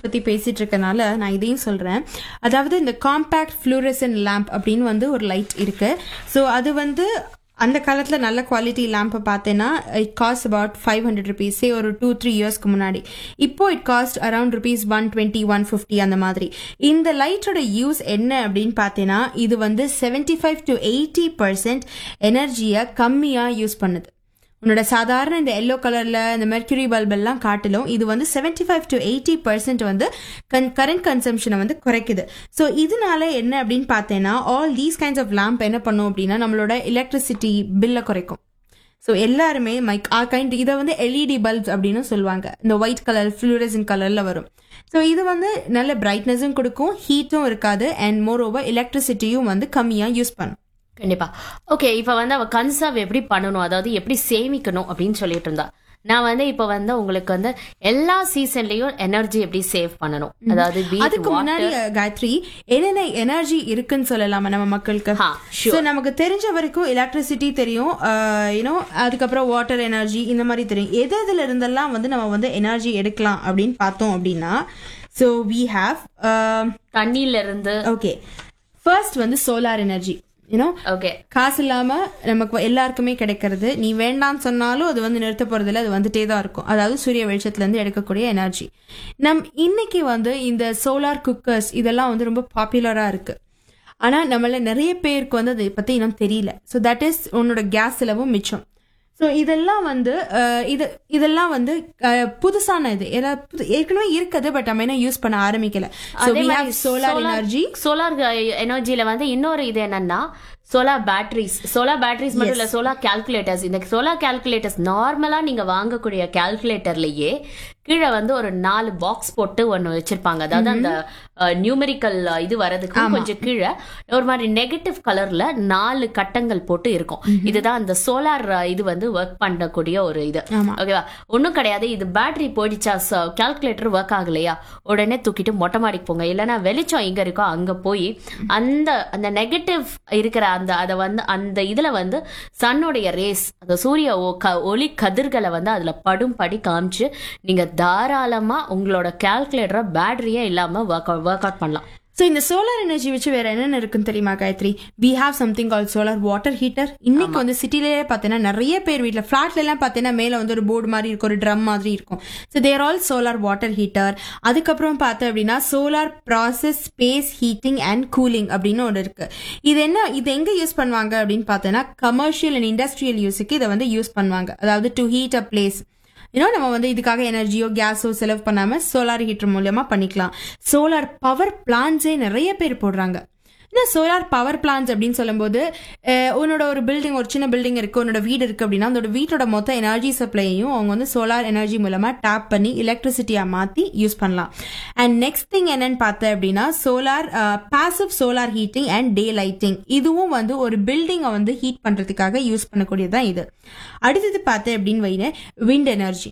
பத்தி பேசிட்டு இருக்கனால நான் இதையும் சொல்றேன் அதாவது இந்த காம்பேக்ட் ஃப்ளூரசன் லேம்ப் அப்படின்னு வந்து ஒரு லைட் இருக்கு ஸோ அது வந்து அந்த காலத்தில் நல்ல குவாலிட்டி லேம்பை பார்த்தேன்னா it cost about five hundred rupees say ஒரு டூ த்ரீ இயர்ஸ்க்கு முன்னாடி இப்போ it cost around rupees one twenty one fifty அந்த மாதிரி இந்த லைட்டோட யூஸ் என்ன அப்படின்னு பார்த்தேன்னா இது வந்து seventy five to eighty percent எனர்ஜியை கம்மியாக யூஸ் பண்ணுது உன்னோட சாதாரண இந்த எல்லோ கலர்ல இந்த மெர்க்யூரி பல்ப் எல்லாம் காட்டிலும் இது வந்து seventy five to eighty percent வந்து கரண்ட் கன்சம்ஷனை வந்து குறைக்குது ஸோ இதனால என்ன அப்படின்னு பார்த்தேன்னா all these kinds of lamp என்ன பண்ணும் அப்படின்னா நம்மளோட எலக்ட்ரிசிட்டி பில்லை குறைக்கும் ஸோ எல்லாருமே மைக் ஆ கைண்ட் இதை வந்து எல்இடி பல்ப்ஸ் அப்படின்னு சொல்லுவாங்க இந்த ஒயிட் கலர் ஃப்ளூரசன் கலர்ல வரும் ஸோ இது வந்து நல்ல பிரைட்னஸும் கொடுக்கும் ஹீட்டும் இருக்காது அண்ட் மோர் ஓவர் எலக்ட்ரிசிட்டியும் வந்து கம்மியாக யூஸ் பண்ணும் கண்டிப்பா ஓகே இப்ப வந்து அவ கன்சர்வ் எப்படி பண்ணணும் அதாவது எப்படி சேமிக்கணும் அப்படின்னு சொல்லிட்டு இருந்தா நான் வந்து இப்ப வந்து உங்களுக்கு வந்து எல்லா சீசன்லயும் எனர்ஜி எப்படி சேவ் பண்ணணும் அதாவது be it அதுக்கு water- முன்னாடி அஹ், காயத்ரி என்னென்ன எனர்ஜி இருக்குன்னு சொல்லலாமா நம்ம மக்களுக்கு ஹா, sure. ஸோ நமக்கு தெரிஞ்ச வரைக்கும் எலக்ட்ரிசிட்டி தெரியும் யூனோ அதுக்கப்புறம் வாட்டர் எனர்ஜி இந்த மாதிரி தெரியும் எது எதுல இருந்தெல்லாம் வந்து நம்ம வந்து எனர்ஜி எடுக்கலாம் அப்படின்னு பார்த்தோம் அப்படின்னா ஸோ வி ஹாவ் தண்ணியில இருந்து ஓகே ஃபர்ஸ்ட் வந்து சோலார் எனர்ஜி யூனோ ஓகே காசு இல்லாம நமக்கு எல்லாருக்குமே கிடைக்கிறது நீ வேண்டாம்னு சொன்னாலும் அது வந்து நிறுத்த போறதில்ல அது வந்துட்டே தான் இருக்கும் அதாவது சூரிய வெளிச்சத்துல இருந்து எடுக்கக்கூடிய எனர்ஜி நம் இன்னைக்கு வந்து இந்த சோலார் குக்கர்ஸ் இதெல்லாம் வந்து ரொம்ப பாப்புலரா இருக்கு ஆனா நம்மள நிறைய பேருக்கு வந்து அதை பத்தி இன்னும் தெரியல ஸோ தட் இஸ் உன்னோட கேஸ் செலவும் மிச்சம் ஸோ இதெல்லாம் வந்து அஹ், இது இதெல்லாம் வந்து அஹ், புதுசான இது ஏதாவது புது- ஏற்கனவே இருக்குது பட் நம்ம என்ன யூஸ் பண்ண ஆரம்பிக்கல so we have solar energy solar எனர்ஜில வந்து இன்னொரு இது என்னன்னா சோலார் பேட்டரிஸ் சோலார் பேட்டரிஸ் மட்டும் இல்ல சோலார் கால்குலேட்டர்ஸ் இந்த சோலார் கால்குலேட்டர்ஸ் நார்மலா நீங்க வாங்கக்கூடிய கால்குலேட்டர்லயே கீழே வந்து ஒரு நாலு பாக்ஸ் போட்டு ஒன்னு வச்சிருப்பாங்க அதாவது அந்த நியூமெரிக்கல் இது வரதுக்கு கொஞ்சம் கீழே ஒரு மாதிரி நெகட்டிவ் கலர்ல நாலு கட்டங்கள் போட்டு இருக்கும் இதுதான் அந்த சோலார் இது வந்து ஒர்க் பண்ணக்கூடிய ஒரு இது ஓகேவா ஒண்ணும் கிடையாது இது பேட்டரி போயிடுச்சா கால்குலேட்டர் ஒர்க் ஆகலையா உடனே தூக்கிட்டு மொட்டை மாடிக்கு போங்க இல்லைன்னா வெளிச்சம் எங்க இருக்கோ அங்க போய் அந்த அந்த நெகட்டிவ் இருக்கிற அந்த அதை வந்து அந்த இதுல வந்து சன்னுடைய ரேஸ் அந்த சூரிய ஒ- க- ஒளி கதிர்களை வந்து அதுல படும் படி காமிச்சு நீங்க தாராளமா உங்களோட கால்குலேட்டரை பேட்டரியே இல்லாம ஒர்க் ஒர்க் அவுட் பண்ணலாம் ஸோ இந்த சோலார் எனர்ஜி வச்சு வேற என்னென்ன இருக்குன்னு தெரியுமா Gayathri we have something call solar water heater இன்னைக்கு வந்து சிட்டிலேயே பார்த்தீங்கன்னா நிறைய பேர் வீட்டில் ஃபிளாட்ல எல்லாம் பார்த்தீங்கன்னா மேலே வந்து ஒரு போர்டு மாதிரி இருக்கும் ஒரு ட்ரம் மாதிரி இருக்கும் so there all solar water heater அதுக்கப்புறம் பார்த்தோம் அப்படின்னா solar process space heating and cooling அப்படின்னு ஒன்று இருக்கு இது என்ன இது எங்க யூஸ் பண்ணுவாங்க அப்படின்னு பார்த்தோன்னா கமர்ஷியல் அண்ட் இண்டஸ்ட்ரியல் யூஸுக்கு இதை வந்து யூஸ் பண்ணுவாங்க அதாவது டு ஹீட் அ பிளேஸ் இன்னும் நம்ம வந்து இதுக்காக எனர்ஜியோ கேஸோ செலவு பண்ணாம சோலார் ஹீட்டர் மூலியமா பண்ணிக்கலாம் சோலார் பவர் பிளான்ஸே நிறைய பேர் போடுறாங்க இன்னும் சோலார் பவர் பிளான்ஸ் அப்படின்னு சொல்லும்போது அஹ், உன்னோட ஒரு பில்டிங் ஒரு சின்ன பில்டிங் இருக்கு உன்னோட வீடு இருக்கு அப்படின்னா அதோட வீட்டோட மொத்த எனர்ஜி சப்ளையையும் அவங்க வந்து சோலார் எனர்ஜி மூலமா டேப் பண்ணி எலக்ட்ரிசிட்டியா மாத்தி யூஸ் பண்ணலாம் அண்ட் நெக்ஸ்ட் திங் என்னன்னு பார்த்தேன் அப்படின்னா solar passive solar heating and day lighting இதுவும் வந்து ஒரு பில்டிங்கை வந்து ஹீட் பண்றதுக்காக யூஸ் பண்ணக்கூடியதுதான் இது அடுத்தது பார்த்தேன் அப்படின்னு வைன விண்ட் எனர்ஜி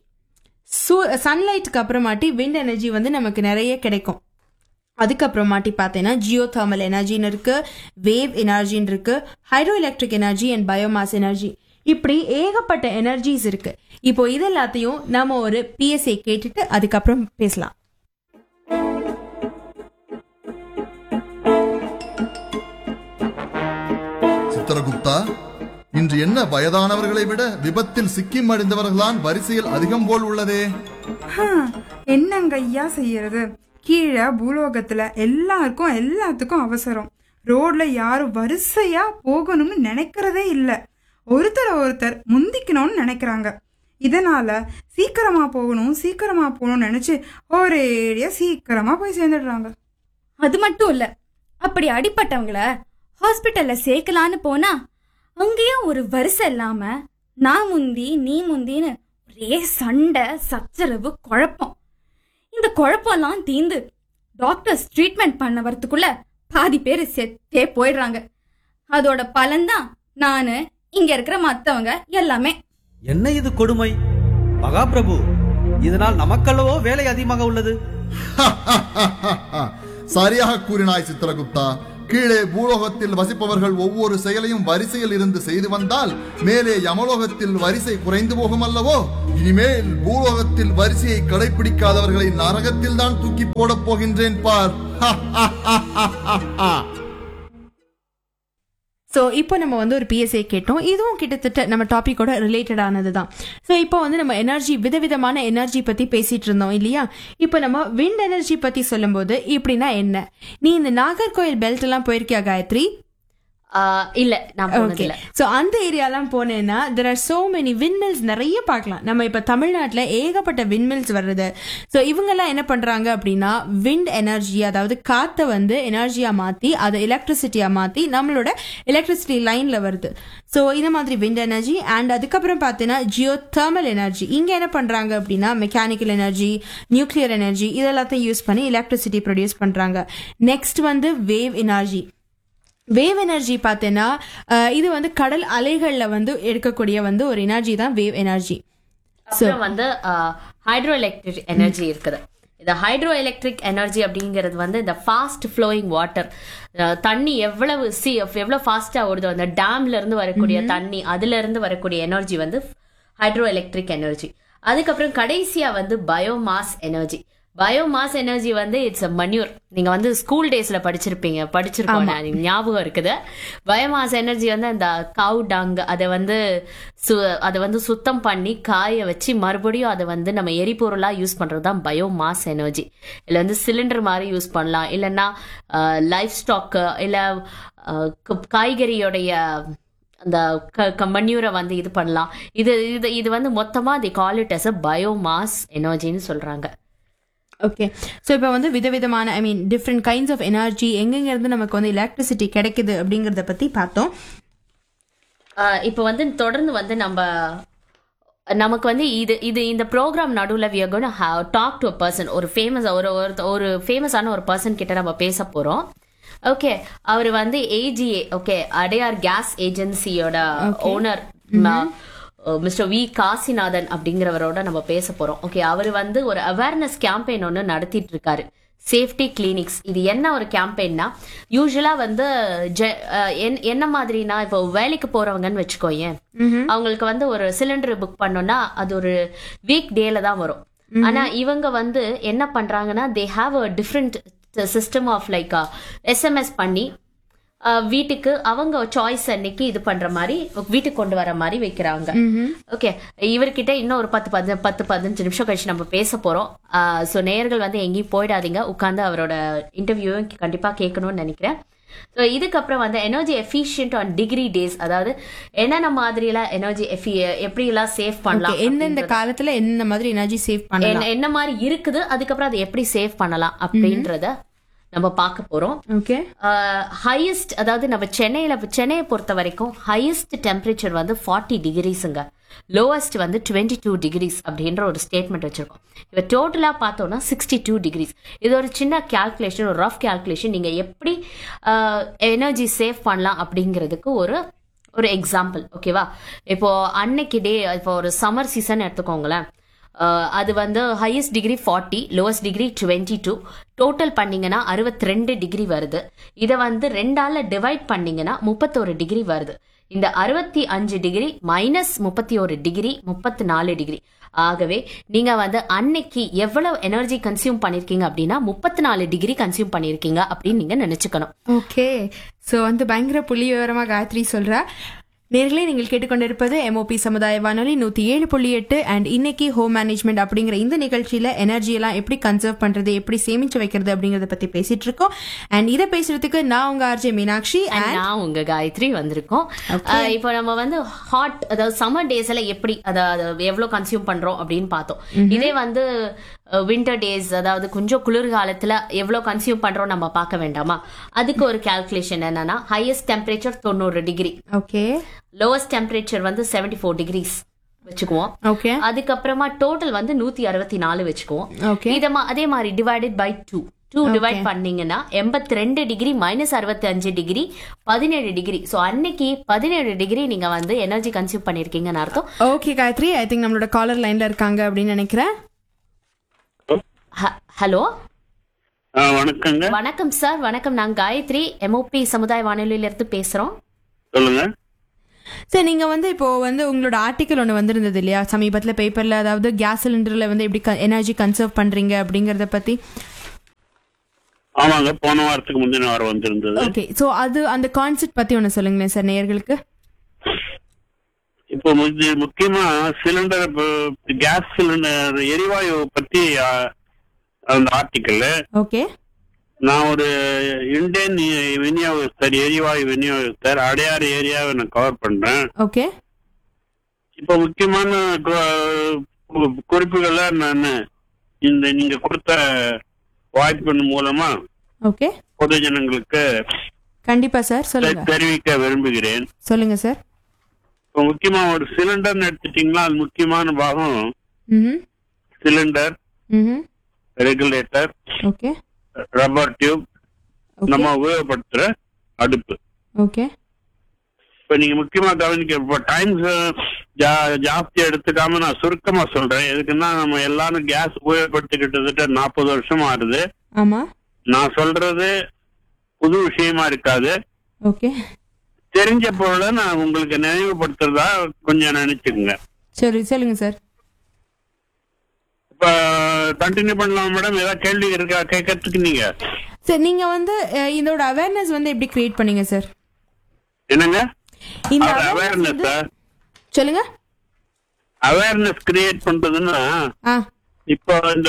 சூ சன்லைட்டுக்கு அப்புறமாட்டி விண்ட் எனர்ஜி வந்து நமக்கு நிறைய கிடைக்கும் அதுக்கப்புறமாட்டி பார்த்தீங்கன்னா ஜியோ தெர்மல் எனர்ஜின்னு இருக்கு வேவ் எனர்ஜின்னு இருக்கு hydro electric energy and biomass energy இப்படி ஏகப்பட்ட எனர்ஜிஸ் இருக்கு இப்போ இது எல்லாத்தையும் நம்ம ஒரு பிஎஸ்ஏ கேட்டுட்டு அதுக்கப்புறம் பேசலாம் சித்திரகுப்தா இன்று என்ன வயதானவர்களை விட விபத்தில் சிக்கி மடிந்தவர்கள்தான் வரிசையில் அதிகம் போல் உள்ளதே ஹம், என்னங்க ஐயா செய்யறது கீழே பூலோகத்துல எல்லாருக்கும் எல்லாத்துக்கும் அவசரம் ரோட்ல யாரும் வரிசையா போகணும்னு நினைக்கிறதே இல்ல ஒருத்தர் ஒருத்தர் முந்திக்கணும்னு நினைக்கிறாங்க இதனால சீக்கிரமா போகணும் சீக்கிரமா போகணும்னு நினைச்சு ஒரேடியா சீக்கிரமா போய் சேர்ந்துடுறாங்க அது மட்டும் இல்ல அப்படி அடிப்பட்டவங்கள ஹாஸ்பிட்டல்ல சேர்க்கலான்னு போனா அங்கேயும் ஒரு வரிசை இல்லாம நான் முந்தி நீ முந்தின்னு ஒரே சண்டை சச்சரவு குழப்பம் இந்த குழப்பம்லாம் தீந்து டாக்டர்ஸ் ட்ரீட்மெண்ட் பண்ண வரதுக்குள்ள பாதி பேர் செத்தே போயிடுறாங்க அதோட பலன்தான் நானு இங்க இருக்கிற மத்தவங்க எல்லாமே என்ன இது கொடுமை மகாபிரபு இதனால் நமக்கல்லவோ வேலை அதிகமாக உள்ளது சரியாக கூறினாய் சித்திரகுப்தா கீழே பூலோகத்தில் வசிப்பவர்கள் ஒவ்வொரு செயலையும் வரிசையில் இருந்து செய்து வந்தால் மேலே யமலோகத்தில் வரிசை குறைந்து போகும் அல்லவோ இனிமேல் பூலோகத்தில் வரிசையை கடைபிடிக்காதவர்களை நரகத்தில் தான் தூக்கி போடப் போகின்றேன் பார் ஸோ இப்போ நம்ம வந்து ஒரு பிஎஸ்ஏ கேட்டோம் இதுவும் கிட்டத்தட்ட நம்ம டாபிக்கோட ரிலேட்டடானது தான் ஸோ இப்போ வந்து நம்ம எனர்ஜி விதவிதமான எனர்ஜி பற்றி பேசிட்டு இருந்தோம் இல்லையா இப்போ நம்ம விண்ட் எனர்ஜி பற்றி சொல்லும்போது இப்படின்னா என்ன நீ இந்த நாகர்கோயில் பெல்ட் எல்லாம் போயிருக்கியா காயத்ரி ஆஹ் இல்ல நான் போனது ஓகே இல்ல ஸோ அந்த ஏரியாலாம் போனேன்னா there are so many windmills நிறைய பார்க்கலாம் நம்ம இப்போ தமிழ்நாட்டில் ஏகப்பட்ட விண்மில்ஸ் வருது ஸோ இவங்கெல்லாம் என்ன பண்ணுறாங்க அப்படின்னா விண்ட் எனர்ஜி அதாவது காற்றை வந்து எனர்ஜியாக மாற்றி அதை எலக்ட்ரிசிட்டியாக மாற்றி நம்மளோட எலக்ட்ரிசிட்டி லைனில் வருது ஸோ இந்த மாதிரி விண்ட் எனர்ஜி அண்ட் அதுக்கப்புறம் பார்த்தீங்கன்னா ஜியோ தெர்மல் எனர்ஜி இங்கே என்ன பண்ணுறாங்க அப்படின்னா மெக்கானிக்கல் எனர்ஜி நியூக்ளியர் எனர்ஜி இதெல்லாத்தையும் யூஸ் பண்ணி எலக்ட்ரிசிட்டி ப்ரொடியூஸ் பண்ணுறாங்க நெக்ஸ்ட் வந்து வேவ் எனர்ஜி வேவ் எனர்ஜி பார்த்தீங்கன்னா அஹ், இது வந்து கடல் அலைகளில் வந்து எடுக்கக்கூடிய வந்து ஒரு எனர்ஜி தான் வேவ் எனர்ஜி அப்புறம் வந்து ஹைட்ரோ எலக்ட்ரிக் எனர்ஜி இருக்குது இந்த ஹைட்ரோ எலக்ட்ரிக் எனர்ஜி அப்படிங்கிறது வந்து இந்த ஃபாஸ்ட் ஃப்ளோயிங் வாட்டர் தண்ணி எவ்வளவு சி எவ்வளவு ஃபாஸ்டா ஓடுதோ அந்த டேம்ல இருந்து வரக்கூடிய தண்ணி அதுல இருந்து வரக்கூடிய எனர்ஜி வந்து ஹைட்ரோ எலக்ட்ரிக் எனர்ஜி அதுக்கப்புறம் கடைசியா வந்து பயோமாஸ் எனர்ஜி பயோமாஸ் எனர்ஜி வந்து இட்ஸ் அ மன்யூர் நீங்க வந்து ஸ்கூல் டேஸ்ல படிச்சிருப்பீங்க படிச்சிருக்கோம் நான் எனக்கு ஞாபகம் இருக்குது பயோமாஸ் எனர்ஜி வந்து அந்த கவு டங் அதை வந்து சு அதை வந்து சுத்தம் பண்ணி காய வச்சு மறுபடியும் அதை வந்து நம்ம எரிபொருளா யூஸ் பண்றது தான் பயோமாஸ் எனர்ஜி இல்ல வந்து சிலிண்டர் மாதிரி யூஸ் பண்ணலாம் இல்லைன்னா லைஃப் ஸ்டாக் இல்ல அஹ், க- காய்கறியோடைய அந்த மன்யூரை வந்து இது பண்ணலாம் இது இது இது வந்து மொத்தமா the call it as a biomass எனர்ஜின்னு சொல்றாங்க ஓகே ஸோ இப்போ வந்து விதவிதமான I mean different kinds of energy எங்கெங்க இருந்து நமக்கு வந்து எலக்ட்ரிசிட்டி கிடைக்குது அப்படிங்கிறத பற்றி பார்த்தோம் ஆஹ் இப்போ வந்து தொடர்ந்து வந்து நம்ம நமக்கு வந்து இது இது இந்த ப்ரோக்ராம் நடுவில் we gonna talk to a person ஒரு ஃபேமஸ் ஒரு ஒருத்த- ஒரு ஃபேமஸான ஒரு பர்சன் கிட்ட நம்ம பேச போறோம் ஓகே அவர் வந்து ஏஜிஏ ஓகே அடையார் கேஸ் ஏஜென்சியோட ஓனர் மிஸ்டர் வி காசிநாதன் அப்படிங்கிறவரோட நம்ம பேச போறோம் ஓகே அவர் வந்து ஒரு அவேர்னஸ் கேம்பெயின் ஒன்று நடத்திட்டு இருக்காரு சேஃப்டி கிளினிக்ஸ் இது என்ன ஒரு கேம்பெயின்னா யூஸ்வலா வந்து ஜெ- அஹ் என்- என்ன மாதிரினா இப்போ வேலைக்கு போறவங்கன்னு வச்சுக்கோயேன் அவங்களுக்கு வந்து ஒரு சிலிண்டர் புக் பண்ணோம்னா அது ஒரு வீக் டேல தான் வரும் ஆனா இவங்க வந்து என்ன பண்றாங்கன்னா they have a different system of like SMS பண்ணி அஹ், வீட்டுக்கு அவங்க சாய்ஸ் அன்னைக்கு இது பண்ற மாதிரி வீட்டுக்கு கொண்டு வர மாதிரி வைக்கிறாங்க ஓகே இவர்கிட்ட இன்னும் ஒரு பத்து பத்து பத்து பதினஞ்சு நிமிஷம் கழிச்சு நம்ம பேச போறோம் ஸோ நேயர்கள் வந்து எங்கேயும் போயிடாதீங்க உட்காந்து அவரோட இன்டர்வியூவும் கண்டிப்பா கேட்கணும்னு நினைக்கிறேன் ஸோ இதுக்கப்புறம் வந்து energy efficient on degree days அதாவது என்னென்ன மாதிரிலாம் எனர்ஜி எஃபி எப்படிலாம் சேவ் பண்ணலாம் Okay, எந்தெந்த காலத்துல எந்த மாதிரி எனர்ஜி சேவ் பண்ணலாம் என்ன என்ன மாதிரி இருக்குது அதுக்கப்புறம் அதை எப்படி சேவ் பண்ணலாம் அப்படின்றத நம்ம பார்க்க போறோம் ஓகே ஹையஸ்ட் அதாவது நம்ம சென்னையில சென்னையை பொறுத்த வரைக்கும் ஹையஸ்ட் டெம்பரேச்சர் வந்து ஃபார்ட்டி டிகிரிஸுங்க லோவஸ்ட் வந்து டுவெண்ட்டி டூ டிகிரிஸ் அப்படின்ற ஒரு ஸ்டேட்மெண்ட் வச்சிருக்கோம் இப்போ டோட்டலாக பார்த்தோம்னா சிக்ஸ்டி டூ டிகிரிஸ் இது ஒரு சின்ன கால்குலேஷன் ஒரு ரஃப் கால்குலேஷன் நீங்கள் எப்படி எனர்ஜி சேவ் பண்ணலாம் அப்படிங்கிறதுக்கு ஒரு ஒரு எக்ஸாம்பிள் ஓகேவா இப்போ அன்னைக்கு டே இப்போ ஒரு சம்மர் சீசன் எடுத்துக்கோங்களேன் அஹ் அது வந்து highest degree forty lowest degree twenty two total பண்ணீங்கன்னா அறுபத்தி ரெண்டு டிகிரி வருது இதை வந்து ரெண்டால டிவைட் பண்ணீங்கன்னா முப்பத்தோரு டிகிரி வருது இந்த அறுபத்தி அஞ்சு டிகிரி மைனஸ் முப்பத்தி ஒரு டிகிரி முப்பத்தி நாலு டிகிரி ஆகவே நீங்க வந்து அன்னைக்கு எவ்வளவு எனர்ஜி கன்சியூம் பண்ணிருக்கீங்க அப்படின்னா முப்பத்தி நாலு டிகிரி கன்சியூம் பண்ணிருக்கீங்க அப்படின்னு நீங்க நினைச்சுக்கணும் ஓகே ஸோ வந்து பயங்கர புள்ளி விவரமா காயத்ரி சொல்றா நேர்களே நீங்கள் கேட்டுக்கொண்டிருப்பது எம்ஓபி சமுதாய வானொலி நூத்தி ஏழு புள்ளி எட்டு அண்ட் இன்னைக்கு ஹோம் மேனேஜ்மெண்ட் அப்படிங்கிற இந்த நிகழ்ச்சியில எனர்ஜி எல்லாம் எப்படி கன்சர்வ் பண்றது எப்படி சேமிச்சு வைக்கிறது அப்படிங்கறத பத்தி பேசிட்டு இருக்கோம் அண்ட் இதை பேசுறதுக்கு நான் உங்க ஆர்ஜே மீனாட்சி And and நான் உங்க காயத்ரி வந்திருக்கோம் அஹ் இப்போ நம்ம வந்து ஹாட் அதாவது சம்மர் டேஸ்ல எப்படி அதாவது எவ்வளவு கன்சியூம் பண்றோம் அப்படின்னு பார்த்தோம் இதே வந்து வின்டர் டேஸ் அதாவது கொஞ்சம் குளிர்காலத்துல எவ்வளவு கன்சியூம் பண்றோம் நம்ம பார்க்க வேண்டாமா அதுக்கு ஒரு கால்குலேஷன் என்னன்னா ஹையஸ்ட் டெம்பரேச்சர் தொண்ணூறு டிகிரி ஓகே லோவஸ்ட் டெம்பரேச்சர் வந்து செவன்டி ஃபோர் டிகிரிஸ் வச்சுக்குவோம் ஓகே அதுக்கப்புறமா டோட்டல் வந்து நூத்தி அறுபத்தி நாலு வச்சுக்குவோம் Okay. இத மா- அதே மாதிரி divided by two two divide பண்ணீங்கன்னா எண்பத்தி ரெண்டு டிகிரி மைனஸ் அறுபத்தி அஞ்சு டிகிரி பதினேழு டிகிரி ஸோ அன்னைக்கு பதினேழு டிகிரி நீங்க வந்து எனர்ஜி கன்சியூம் பண்ணிருக்கீங்கன்னு அர்த்தம் ஓகே காயத்ரி ஐ திங்க் நம்மளோட காலர் லைன்ல இருக்காங்க அப்படின்னு நினைக்கிறேன் ஹலோ ஆ வணக்கங்க வணக்கம் சார் வணக்கம் நான் காயத்ரி எம்ஓபி சமுதாய வானொலியில இருந்து பேசுறோம் சொல்லுங்க சார் நீங்க வந்து இப்போ வந்து உங்களோட ஆர்டிக்கல் ஒன்று வந்திருந்தது இல்லையா சமீபத்தில் பேப்பர்ல அதாவது கேஸ் சிலிண்டர்ல வந்து எப்படி எனர்ஜி கன்சர்வ் பண்றீங்க அப்படிங்கறத பத்தி ஆமாங்க போன வாரத்துக்கு முந்தின வாரம் வந்திருந்தது ஓகே ஸோ அது அந்த கான்செப்ட் பத்தி ஒன்று சொல்லுங்களேன் சார் நேயர்களுக்கு இப்போ முக்கிய- முக்கியமா சிலிண்டர் கேஸ் சிலிண்டர் எரிவாயு பத்தி ஆ, அந்த ஆர்டிக்கல் ஓகே நான் ஒரு இந்தியன் விநியோகஸ்தர் எரிவாயு விநியோகஸ்தர் அடையாறு ஏரியாவை நான் கவர் பண்றேன் ஓகே இப்போ முக்கியமான கு- கு- குறிப்புகளை நான் இந்த நீங்க கொடுத்த வாய்ப்பின் மூலமா ஓகே பொது ஜனங்களுக்கு கண்டிப்பா சார் சொல்லுங்க தெரிவிக்க விரும்புகிறேன் சொல்லுங்க சார் இப்போ முக்கியமா ஒரு சிலிண்டர்னு எடுத்துட்டீங்கன்னா அது முக்கியமான பாகம் ம் சிலிண்டர் ம் regulator okay rubber tube okay நம்ம உபயோகப்படுத்துற அடுப்பு ஓகே இப்ப நீங்க முக்கியமா கவனிக்க இப்போ டைம்ஸ் ஜாஸ்தி எடுத்துக்காம நான் சுருக்கமா சொல்றேன் எதுக்குன்னா நம்ம எல்லாரும் கேஸ் உபயோகப்படுத்தி கிட்டத்தட்ட நாற்பது வருஷம் ஆறுது ஆமா நான் சொல்றது புது விஷயமா இருக்காது ஓகே தெரிஞ்ச பொருளை நான் உங்களுக்கு நினைவுபடுத்துறதா கொஞ்சம் நினைச்சுக்கோங்க சரி சொல்லுங்க சார் இப்ப கண்டினியூ பண்ணலாம் மேடம் ஏதாவது கேள்வி இருக்கா கேட்கறதுக்கு நீங்க சார் நீங்க வந்து அஹ், இதோட அவேர்னஸ் வந்து எப்படி கிரியேட் பண்ணீங்க சார் என்னங்க இந்த awareness அவேர்னஸ் வந்து- சொல்லுங்க அவேர்னஸ் கிரியேட் பண்றதுன்னா ஆ இப்போ இந்த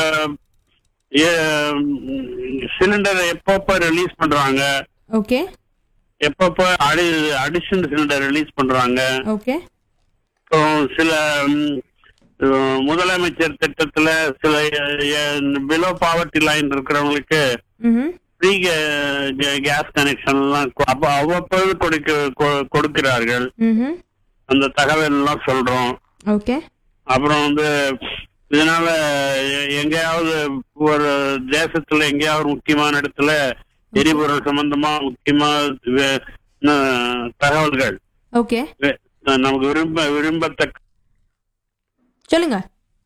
சிலிண்டரை எப்பப்ப ரிலீஸ் பண்றாங்க ஓகே எப்பப்ப அடி அடிஷன் சிலிண்டர் ரிலீஸ் பண்றாங்க ஓகே இப்போ சில ம், அஹ், முதலமைச்சர் திட்டத்துல சில பிலோ பாவர்ட்டி லைன் இருக்கிறவங்களுக்கு ம் ஃப்ரீ கேஸ் கனெக்ஷன் எல்லாம் கொ- அப்ப அவ்வப்போது கொடுக்க கொ- கொடுக்கிறார்கள் ம் அந்த தகவல் எல்லாம் சொல்றோம் ஓகே அப்புறம் வந்து இதனால எ- எங்கேயாவது ஒரு தேசத்துல எங்கேயாவது முக்கியமான இடத்துல எரிபொருள் சம்பந்தமா முக்கியமா வே- ந- தகவல்கள் ஓகே வே- நமக்கு விரும்ப விரும்பத்தக்க சொல்லுங்க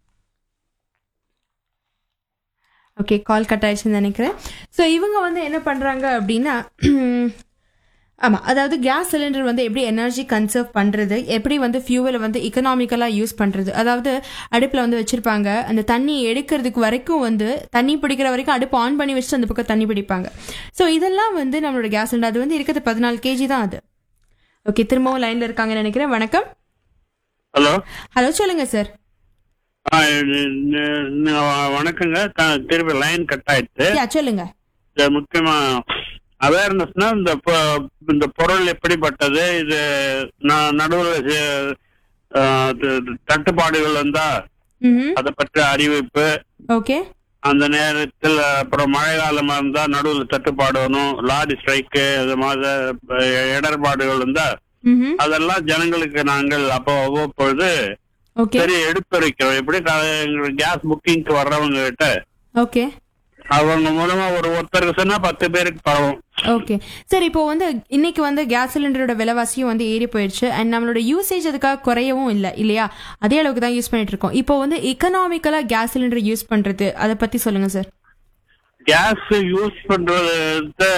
ஓகே கால் கட் ஆயிடுச்சுன்னு நினைக்கிறேன் ஸோ இவங்க வந்து என்ன பண்ணுறாங்க அப்படின்னா ஆமாம் அதாவது கேஸ் சிலிண்டர் வந்து எப்படி எனர்ஜி கன்சர்வ் பண்ணுறது எப்படி வந்து ஃபியூவலை வந்து இக்கனாமிக்கலாக யூஸ் பண்ணுறது அதாவது அடுப்பில் வந்து வச்சுருப்பாங்க அந்த தண்ணி எடுக்கிறதுக்கு வரைக்கும் வந்து தண்ணி பிடிக்கிற வரைக்கும் அடுப்பு ஆன் பண்ணி வச்சுட்டு அந்த பக்கம் தண்ணி பிடிப்பாங்க ஸோ இதெல்லாம் வந்து நம்மளோட கேஸ் சிலிண்டர் அது வந்து இருக்கிறது பதினாலு கேஜி தான் அது ஓகே திரும்பவும் லைனில் இருக்காங்கன்னு நினைக்கிறேன் வணக்கம் ஹலோ ஹலோ சொல்லுங்க சார் வணக்கங்க த- திருப்பி லைன் கட் ஆயிடுச்சு யா சொல்லுங்க இது முக்கியமா அவேர்னஸ்னா இந்த பொ- இந்த பொருள் எப்படிப்பட்டது இது ந- நடுவுல சி- ஆஹ் த- தட்டுப்பாடுகள் வந்தா ம் அதை பற்றி அறிவிப்பு ஓகே அந்த நேரத்தில் அப்புறம் மழை காலமா இருந்தா நடுவுல தட்டுப்பாடு வரும் லாரி ஸ்ட்ரைக்கு அது மாதிரி அஹ், இடர்பாடுகள் இருந்தா ம் அதெல்லாம் ஜனங்களுக்கு நாங்கள் அப்போ அவ்வப்பொழுது ஓகே சரி எடுத்துரைக்கிறோம் எப்படி க- எங்களுக்கு கேஸ் புக்கிங்க்கு வர்றவங்க கிட்ட ஓகே அவங்க மூலமா ஒரு ஒருத்தருக்கு சொன்னா பத்து பேருக்கு பரவும் ஓகே சார் இப்போ வந்து இன்னைக்கு வந்து கேஸ் சிலிண்டரோட விலைவாசியும் வந்து ஏறி போயிடுச்சு அண்ட் நம்மளோட யூசேஜ் அதுக்காக குறையவும் இல்லை இல்லையா அதே அளவுக்கு தான் யூஸ் பண்ணிட்டு இருக்கோம் இப்போ வந்து எக்கனாமிக்கலா கேஸ் சிலிண்டர் யூஸ் பண்றது அதை பத்தி சொல்லுங்க சார் கேஸ் யூஸ் பண்றது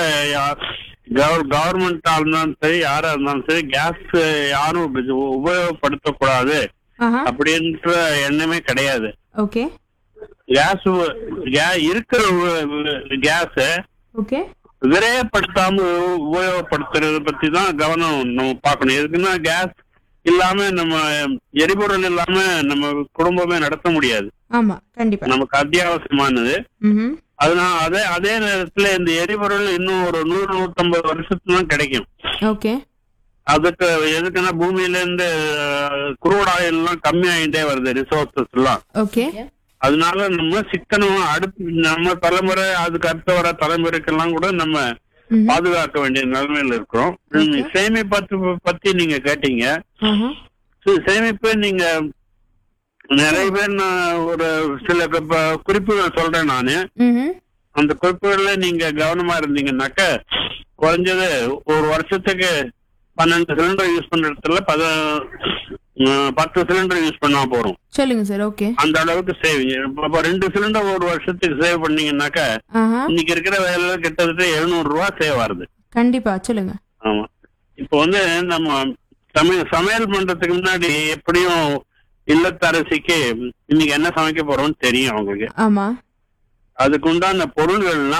கவர்மெண்டா இருந்தாலும் சரி யாரா இருந்தாலும் சரி கேஸ் யாரும் இது உபயோகப்படுத்தக்கூடாது ஆஹா அப்படின்ற எண்ணமே கிடையாது ஓகே கேஸ் இருக்கிற கேஸ் ஓகே விரயப்படுத்தாம உபயோகப்படுத்துறத பத்தி தான் கவனம் நம்ம பார்க்கணும் எதுக்குன்னா கேஸ் இல்லாம நம்ம எரிபொருள் இல்லாம நம்ம குடும்பமே நடத்த முடியாது ஆமா கண்டிப்பா நமக்கு அத்தியாவசியமானது ம் அதனால அதே அதே நேரத்துல இந்த எரிபொருள் இன்னும் ஒரு நூறு நூத்தம்பது வருஷத்துல தான் கிடைக்கும் ஓகே அதுக்கு எதுக்குன்னா பூமியில இருந்து குரூட் ஆயில் எல்லாம் கம்மி ஆகிட்டே வருது ரிசோர்சஸ் எல்லாம் ஓகே அதனால நம்ம சிக்கனமா அடுத்து நம்ம தலைமுறை அதுக்கு அடுத்த வர தலைமுறைக்கெல்லாம் கூட நம்ம ம் பாதுகாக்க வேண்டிய நிலைமையில இருக்கிறோம் ம், சேமிப்பத்து பத்தி நீங்க கேட்டீங்க ஆஹா சே- சேமிப்பு நீங்க நிறைய பேர் நான் ஒரு சில கு- ப- குறிப்புகள் சொல்றேன் நானு ம் அந்த குறிப்புகள்ல நீங்க கவனமா இருந்தீங்கன்னாக்க குறைஞ்சது ஒரு வருஷத்துக்கு பன்னெண்டு சிலிண்டர் யூஸ் பண்ற இடத்துல பத ம், பத்து சிலிண்டர் யூஸ் பண்ணா போறோம் சொல்லுங்க சார் ஓகே அந்த அளவுக்கு சேவிங் இப்ப ரெண்டு சிலிண்டர் ஒரு வருஷத்துக்கு சேவ் பண்ணீங்கன்னாக்க ஆஹா இன்னைக்கு இருக்கிற வேலையில கிட்டத்தட்ட எழுநூறு ரூபாய் சேவ் ஆகுது கண்டிப்பா சொல்லுங்க ஆமா இப்போ வந்து நம்ம சமையல் சமையல் பண்றதுக்கு முன்னாடி எப்படியும் இல்லத்தரசிக்கு இன்னைக்கு என்ன சமைக்க போறோம்னு தெரியும் அவங்களுக்கு ஆமா அதுக்கு உண்டான பொருள்கள்லாம்